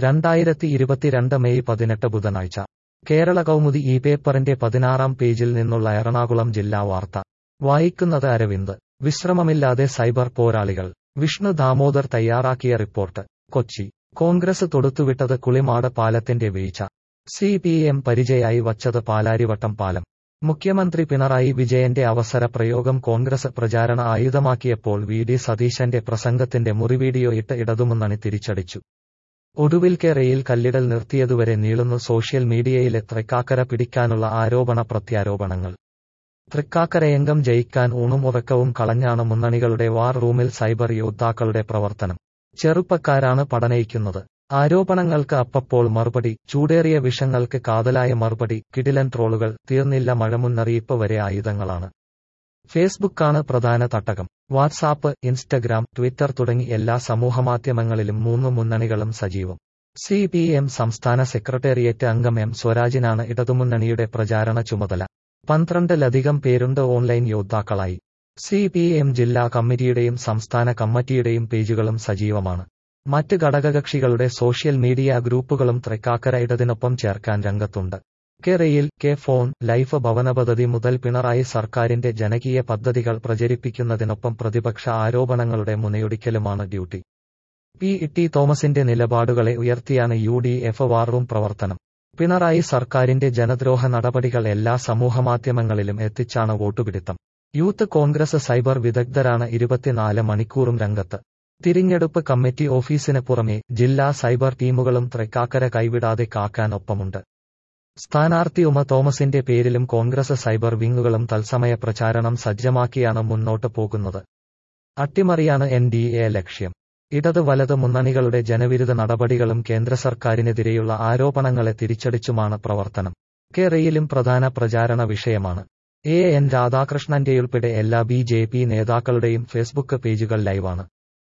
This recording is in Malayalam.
രണ്ടായിരത്തി ഇരുപത്തിരണ്ട് മെയ് പതിനെട്ട് ബുധനാഴ്ച കേരള കൗമുദി ഈ പേപ്പറിന്റെ പതിനാറാം പേജിൽ നിന്നുള്ള എറണാകുളം ജില്ലാ വാർത്ത വായിക്കുന്നത് അരവിന്ദ് വിശ്രമമില്ലാതെ സൈബർ പോരാളികൾ വിഷ്ണു ദാമോദർ തയ്യാറാക്കിയ റിപ്പോർട്ട് കൊച്ചി കോൺഗ്രസ് തൊടുത്തുവിട്ടത് കുളിമാട് പാലത്തിന്റെ വീഴ്ച സി പി എം പരിചയായി വച്ചത് പാലാരിവട്ടം പാലം മുഖ്യമന്ത്രി പിണറായി വിജയന്റെ അവസര പ്രയോഗം കോൺഗ്രസ് പ്രചാരണ ആയുധമാക്കിയപ്പോൾ വി ഡി സതീശന്റെ പ്രസംഗത്തിന്റെ മുറിവീഡിയോ ഇട്ട് ഇടതുമുന്നണി തിരിച്ചടിച്ചു ഒടുവിൽ കേരയിൽ കല്ലിടൽ നിർത്തിയതുവരെ നീളുന്നു സോഷ്യൽ മീഡിയയിലെ തൃക്കാക്കര പിടിക്കാനുള്ള ആരോപണ പ്രത്യാരോപണങ്ങൾ തൃക്കാക്കരയംഗം ജയിക്കാൻ ഊണും ഉറക്കവും കളഞ്ഞാണ് മുന്നണികളുടെ വാർ റൂമിൽ സൈബർ യോദ്ധാക്കളുടെ പ്രവർത്തനം ചെറുപ്പക്കാരാണ് പടനയിക്കുന്നത് ആരോപണങ്ങൾക്ക് അപ്പപ്പോൾ മറുപടി ചൂടേറിയ വിഷങ്ങൾക്ക് കാതലായ മറുപടി കിടിലൻ ട്രോളുകൾ തീർന്നില്ല മഴ മുന്നറിയിപ്പ് വരെ ആയുധങ്ങളാണ് ഫേസ്ബുക്കാണ് പ്രധാന തട്ടകം വാട്സാപ്പ് ഇൻസ്റ്റഗ്രാം ട്വിറ്റർ തുടങ്ങി എല്ലാ സമൂഹമാധ്യമങ്ങളിലും മൂന്ന് മുന്നണികളും സജീവം സി പി എം സംസ്ഥാന സെക്രട്ടേറിയറ്റ് അംഗം എം സ്വരാജിനാണ് ഇടതുമുന്നണിയുടെ പ്രചാരണ ചുമതല പന്ത്രണ്ടിലധികം പേരുണ്ട് ഓൺലൈൻ യോദ്ധാക്കളായി സി പി എം ജില്ലാ കമ്മിറ്റിയുടെയും സംസ്ഥാന കമ്മിറ്റിയുടെയും പേജുകളും സജീവമാണ് മറ്റ് ഘടകകക്ഷികളുടെ സോഷ്യൽ മീഡിയ ഗ്രൂപ്പുകളും തൃക്കാക്കര ഇടതിനൊപ്പം ചേർക്കാൻ രംഗത്തുണ്ട് K rail K phone life ഭവന പദ്ധതി മുതൽ പിണറായി സർക്കാരിന്റെ ജനകീയ പദ്ധതികൾ പ്രചരിപ്പിക്കുന്നതിനൊപ്പം പ്രതിപക്ഷ ആരോപണങ്ങളുടെ മുനയൊടിക്കലുമാണ് ഡ്യൂട്ടി പി ടി തോമസിന്റെ നിലപാടുകളെ ഉയർത്തിയാണ് യു ഡി എഫ് വാർറൂം പ്രവർത്തനം പിണറായി സർക്കാരിന്റെ ജനദ്രോഹ നടപടികൾ എല്ലാ സമൂഹമാധ്യമങ്ങളിലും എത്തിച്ചാണ് വോട്ടുപിടുത്തം യൂത്ത് കോൺഗ്രസ് സൈബർ വിദഗ്ധരാണ് ഇരുപത്തിനാല് മണിക്കൂറും രംഗത്ത് തിരഞ്ഞെടുപ്പ് കമ്മിറ്റി ഓഫീസിന് പുറമെ ജില്ലാ സൈബർ ടീമുകളും തൃക്കാക്കര കൈവിടാതെ കാക്കാൻ ഒപ്പമുണ്ട് സ്ഥാനാർത്ഥി ഉമ തോമസിന്റെ പേരിലും കോൺഗ്രസ് സൈബർ വിങ്ങുകളും തത്സമയ പ്രചാരണം സജ്ജമാക്കിയാണ് മുന്നോട്ട് പോകുന്നത് അട്ടിമറിയാണ് എൻ ഡി എ ലക്ഷ്യം ഇടത് വലത് മുന്നണികളുടെ ജനവിരുദ്ധ നടപടികളും കേന്ദ്ര സർക്കാരിനെതിരെയുള്ള ആരോപണങ്ങളെ തിരിച്ചടിച്ചുമാണ് പ്രവർത്തനം കേരളയിലും പ്രധാന പ്രചാരണ വിഷയമാണ് എ എൻ രാധാകൃഷ്ണന്റെയുൾപ്പെടെ എല്ലാ ബി ജെ പി നേതാക്കളുടെയും ഫേസ്ബുക്ക് പേജുകൾ ലൈവാണ്